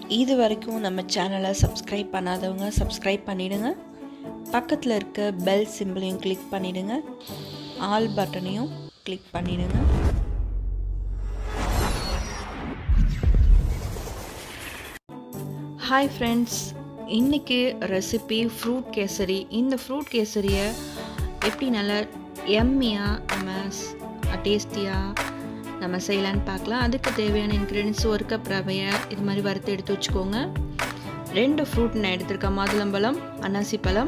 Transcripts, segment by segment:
இது வரைக்கும் நம்ம சேனலை சப்ஸ்கிரைப் பண்ணாதவங்க சப்ஸ்கிரைப் பண்ணிடுங்க பக்கத்தில் இருக்க பெல் சிம்பிளையும் கிளிக் பண்ணிடுங்க ஆல் பட்டனையும் கிளிக் பண்ணிடுங்க ஹாய் ஃப்ரெண்ட்ஸ் இன்றைக்கி ரெசிபி ஃப்ரூட் கேசரி இந்த ஃப்ரூட் கேசரியை எப்படி நல்லா எம்மியாக நம்ம டேஸ்டியாக நம்ம செய்யலான்னு பார்க்கலாம் அதுக்கு தேவையான இன்க்ரீடியன்ஸ் ஒரு கப் ரவையை இது மாதிரி வறுத்து எடுத்து வச்சுக்கோங்க ரெண்டு ஃப்ரூட் நான் எடுத்திருக்கேன் மாதுளம்பழம் அன்னாசி பழம்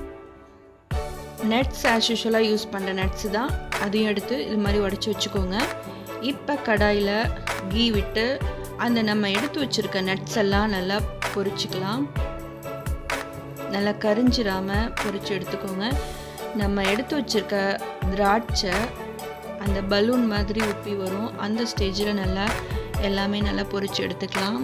நட்ஸ் ஆஸ் யூஷுவலாக யூஸ் பண்ணுற நட்ஸு தான் அதையும் எடுத்து இது மாதிரி உடச்சி வச்சுக்கோங்க இப்போ கடாயில் கீ விட்டு அந்த நம்ம எடுத்து வச்சுருக்க நட்ஸ் எல்லாம் நல்லா பொரிச்சிக்கலாம் நல்லா கரிஞ்சிடாமல் பொரிச்சு எடுத்துக்கோங்க நம்ம எடுத்து வச்சுருக்க திராட்சை அந்த பலூன் மாதிரி உப்பி வரும் அந்த ஸ்டேஜில் நல்லா எல்லாமே நல்லா பொரிச்சு எடுத்துக்கலாம்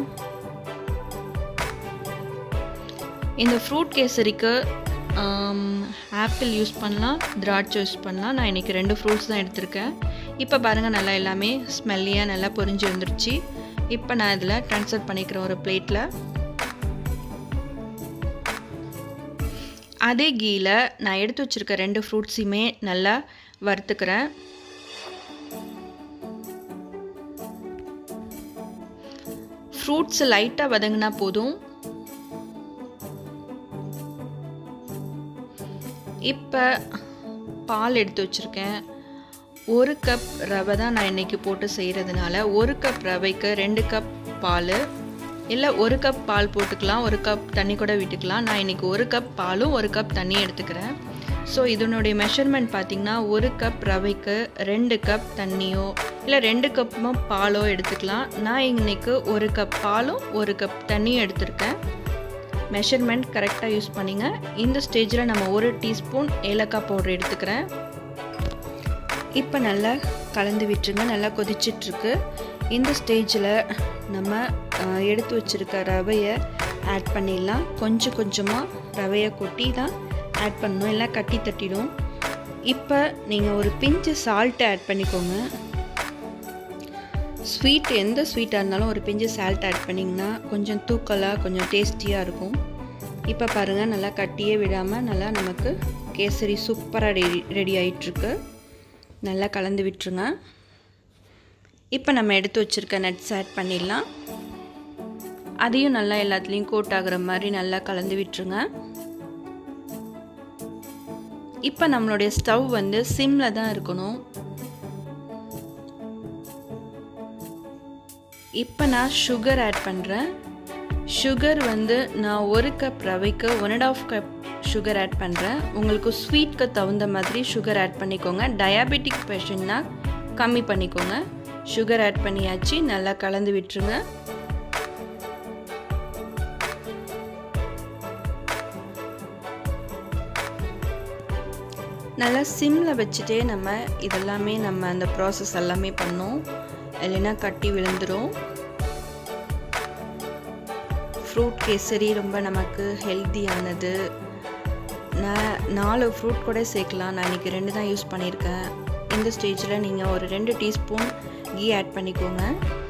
இந்த ஃப்ரூட் கேசரிக்கு ஆப்பிள் யூஸ் பண்ணலாம் திராட்சை யூஸ் பண்ணலாம் நான் இன்றைக்கி ரெண்டு ஃப்ரூட்ஸ் தான் எடுத்திருக்கேன் இப்போ பாருங்கள் நல்லா எல்லாமே ஸ்மெல்லியாக நல்லா பொரிஞ்சு வந்துருச்சு இப்போ நான் இதில் ட்ரான்ஸ்ஃபர் பண்ணிக்கிறேன் ஒரு பிளேட்டில் அதே கீயில் நான் எடுத்து வச்சுருக்க ரெண்டு ஃப்ரூட்ஸையுமே நல்லா வறுத்துக்கிறேன் ஃப்ரூட்ஸ் லைட்டாக வதங்கினா போதும் இப்போ பால் எடுத்து வச்சுருக்கேன் ஒரு கப் ரவை தான் நான் இன்றைக்கி போட்டு செய்கிறதுனால ஒரு கப் ரவைக்கு ரெண்டு கப் பால் இல்லை ஒரு கப் பால் போட்டுக்கலாம் ஒரு கப் தண்ணி கூட விட்டுக்கலாம் நான் இன்றைக்கி ஒரு கப் பாலும் ஒரு கப் தண்ணி எடுத்துக்கிறேன் ஸோ இதனுடைய மெஷர்மெண்ட் பார்த்திங்கன்னா ஒரு கப் ரவைக்கு ரெண்டு கப் தண்ணியோ இல்லை ரெண்டு கப்பும் பாலோ எடுத்துக்கலாம் நான் இன்றைக்கி ஒரு கப் பாலும் ஒரு கப் தண்ணியும் எடுத்திருக்கேன் மெஷர்மெண்ட் கரெக்டாக யூஸ் பண்ணிங்க இந்த ஸ்டேஜில் நம்ம ஒரு டீஸ்பூன் ஏலக்காய் பவுடர் எடுத்துக்கிறேன் இப்போ நல்லா கலந்து விட்டுருங்க நல்லா கொதிச்சிட்ருக்கு இந்த ஸ்டேஜில் நம்ம எடுத்து வச்சுருக்க ரவையை ஆட் பண்ணிடலாம் கொஞ்சம் கொஞ்சமாக ரவையை கொட்டி தான் ஆட் பண்ணணும் எல்லாம் கட்டி தட்டிடும் இப்போ நீங்கள் ஒரு பிஞ்சு சால்ட்டு ஆட் பண்ணிக்கோங்க ஸ்வீட் எந்த ஸ்வீட்டாக இருந்தாலும் ஒரு பிஞ்சு சால்ட் ஆட் பண்ணிங்கன்னா கொஞ்சம் தூக்கலாக கொஞ்சம் டேஸ்டியாக இருக்கும் இப்போ பாருங்கள் நல்லா கட்டியே விடாமல் நல்லா நமக்கு கேசரி சூப்பராக ரெடி ரெடி ஆகிட்டுருக்கு நல்லா கலந்து விட்டுருங்க இப்போ நம்ம எடுத்து வச்சுருக்க நட்ஸ் ஆட் பண்ணிடலாம் அதையும் நல்லா எல்லாத்துலேயும் கோட் ஆகுற மாதிரி நல்லா கலந்து விட்டுருங்க இப்போ நம்மளுடைய ஸ்டவ் வந்து சிம்மில் தான் இருக்கணும் இப்போ நான் சுகர் ஆட் பண்ணுறேன் சுகர் வந்து நான் ஒரு கப் ரவைக்கு one and half cup sugar add பண்ணுறேன் உங்களுக்கு ஸ்வீட்க்கு தகுந்த மாதிரி சுகர் ஆட் பண்ணிக்கோங்க டயாபெட்டிக் பேஷண்ட்னா கம்மி பண்ணிக்கோங்க சுகர் ஆட் பண்ணியாச்சு நல்லா கலந்து விட்டுருங்க நல்லா சிம்மில் வச்சுட்டே நம்ம இதெல்லாமே நம்ம அந்த ப்ராசஸ் எல்லாமே பண்ணோம் இல்லைன்னா கட்டி விழுந்துடும் ஃப்ரூட் கேசரி ரொம்ப நமக்கு ஹெல்த்தியானது நான் நாலு ஃப்ரூட் கூட சேர்க்கலாம் நான் இன்றைக்கி ரெண்டு தான் யூஸ் பண்ணியிருக்கேன் இந்த ஸ்டேஜில் நீங்கள் ஒரு ரெண்டு டீஸ்பூன் கீ ஆட் பண்ணிக்கோங்க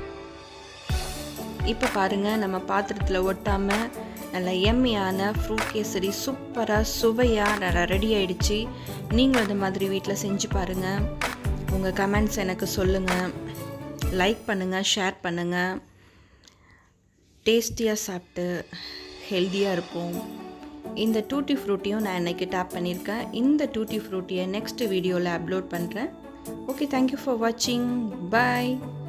இப்போ பாருங்கள் நம்ம பாத்திரத்தில் ஒட்டாமல் நல்ல எம்மியான ஃப்ரூட் கேசரி சூப்பராக சுவையாக நல்லா ரெடி ஆகிடுச்சு நீங்களும் இந்த மாதிரி வீட்டில் செஞ்சு பாருங்கள் உங்கள் கமெண்ட்ஸ் எனக்கு சொல்லுங்கள் லைக் பண்ணுங்கள் ஷேர் பண்ணுங்கள் டேஸ்டியாக சாப்பிட்டு ஹெல்த்தியாக இருப்போம் இந்த டூட்டி ஃப்ரூட்டியும் நான் இன்றைக்கி டேப் பண்ணியிருக்கேன் இந்த டூட்டி ஃப்ரூட்டியை நெக்ஸ்ட் வீடியோவில் அப்லோட் பண்ணுறேன் ஓகே தேங்க்யூ ஃபார் வாட்சிங் பாய்